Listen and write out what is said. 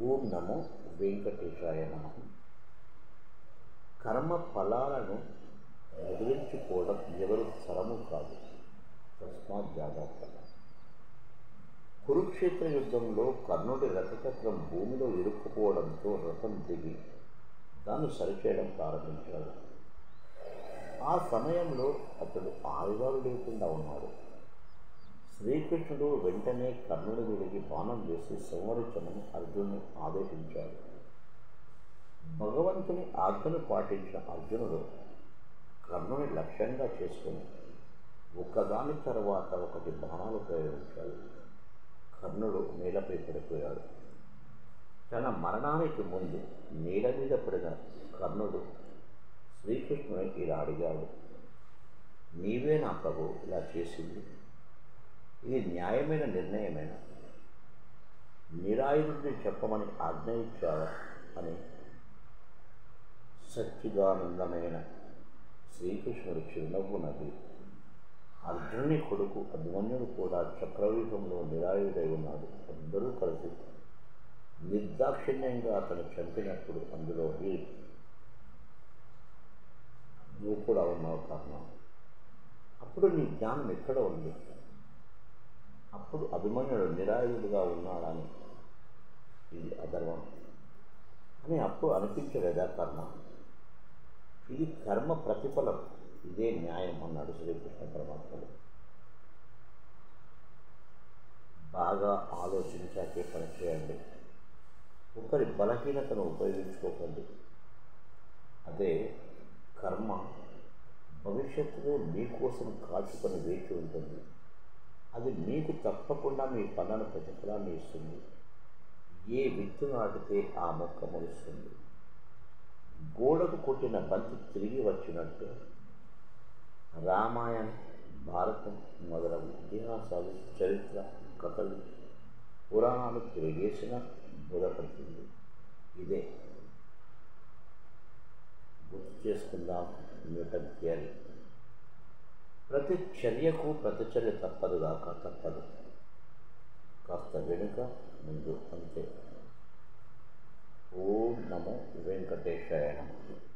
ఓం నమో వెంకటేశాయ నమ కర్మ ఫలాలను వదిలించుకోవడం ఎవరు తరము కాదు తస్మాత్ జాగ్రత్త కురుక్షేత్ర యుద్ధంలో కర్ణుడి రథచక్రం భూమిలో ఇరుక్కుపోవడంతో రథం దిగి దాన్ని సరిచేయడం ప్రారంభించాడు ఆ సమయంలో అతడు ఆయుధాలు లేకుండా ఉన్నాడు శ్రీకృష్ణుడు వెంటనే కర్ణుడి మీదకి బాణం వేసి సంవరించమని అర్జునుడు ఆదేశించాడు భగవంతుని ఆజ్ఞను పాటించిన అర్జునుడు కర్ణుని లక్ష్యంగా చేసుకుని ఒకదాని తర్వాత ఒకటి బాణాలు ప్రయోగించాడు కర్ణుడు నేలపై పడిపోయాడు తన మరణానికి ముందు నేల మీద పడిన కర్ణుడు శ్రీకృష్ణుని ఇలా అడిగాడు నీవే నా ప్రభు ఇలా చేసింది ఇది న్యాయమైన నిర్ణయమేనా నిరాయుధుడిని చెప్పమని ఆజ్ఞ ఇచ్చావా అని సచ్చిదానందమైన శ్రీకృష్ణుడు చిరునవ్వు నవ్వి అర్జునుని కొడుకు అభిమన్యుడు కూడా చక్రవ్యూహంలో నిరాయుడై ఉన్నాడు అందరూ కలిసి నిర్దాక్షిణ్యంగా అతను చంపినప్పుడు అందులో ఈ నువ్వు కూడా ఉన్నావు కారణం అప్పుడు నీ జ్ఞానం ఎక్కడ ఉంది అప్పుడు అభిమన్యుడు నిరాయుడుగా ఉన్నాడని ఇది అధర్మం అని అప్పుడు అనిపించలేదా కర్మ ఇది కర్మ ప్రతిఫలం ఇదే న్యాయం అన్నాడు శ్రీకృష్ణ పరమాత్ముడు బాగా ఆలోచించాకే పని చేయండి ఒకరి బలహీనతను ఉపయోగించుకోకండి అదే కర్మ భవిష్యత్తులో మీకోసం కాచుకొని వేచి ఉంటుంది అది మీకు తప్పకుండా మీ పనులను ప్రతిఫలాన్ని ఇస్తుంది ఏ విత్తు నాటితే ఆ మొక్క మొలుస్తుంది గోడకు కొట్టిన బంతి తిరిగి వచ్చినట్టు రామాయణం భారతం మొదలగు ఇతిహాసాలు చరిత్ర కథలు పురాణాలు తిరిగేసిన బోధపడుతుంది ఇదే గుర్తు చేసుకుందాం న్యూటన్ థియరీ ప్రతి చర్యకు ప్రతిచర్య తప్పదు కాక తప్పదు కాస్త వెనుక ముందు అంతే ఓం నమో వెంకటేశాయ నమః